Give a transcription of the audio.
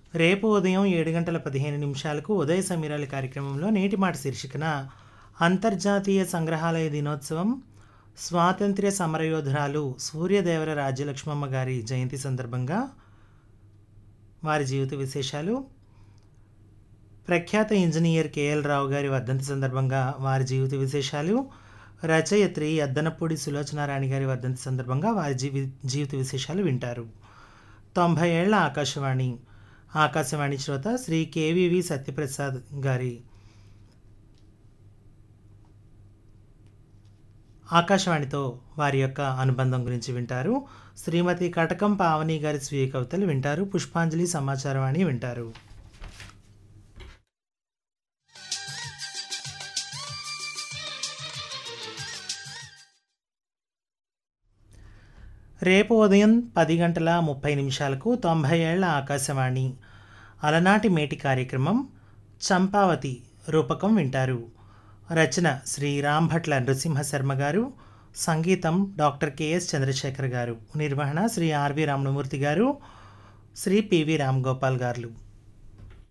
రేపు ఉదయం ఏడు గంటల పదిహేను నిమిషాలకు ఉదయ సమీరాల కార్యక్రమంలో నేటి మాట శీర్షికన అంతర్జాతీయ సంగ్రహాలయ దినోత్సవం స్వాతంత్ర్య సమరయోధురాలు సూర్యదేవర రాజ్యలక్ష్మమ్మ గారి జయంతి సందర్భంగా వారి జీవిత విశేషాలు ప్రఖ్యాత ఇంజనీర్ కేఎల్ రావు గారి వర్ధంతి సందర్భంగా వారి జీవిత విశేషాలు రచయిత్రి అద్దనపూడి సులోచనారాణి గారి వర్ధంతి సందర్భంగా వారి జీవి జీవిత విశేషాలు వింటారు తొంభై ఏళ్ల ఆకాశవాణి ఆకాశవాణి శ్రోత శ్రీ కేవివి సత్యప్రసాద్ గారి ఆకాశవాణితో వారి యొక్క అనుబంధం గురించి వింటారు శ్రీమతి కటకం పావని గారి స్వీయ కవితలు వింటారు పుష్పాంజలి సమాచారవాణి వింటారు రేపు ఉదయం పది గంటల ముప్పై నిమిషాలకు తొంభై ఏళ్ల ఆకాశవాణి అలనాటి మేటి కార్యక్రమం చంపావతి రూపకం వింటారు రచన శ్రీ రాంభట్ల నృసింహ శర్మ గారు సంగీతం డాక్టర్ కెఎస్ చంద్రశేఖర్ గారు నిర్వహణ శ్రీ ఆర్వి రామమూర్తి గారు శ్రీ పివి రామ్ గోపాల్ గారు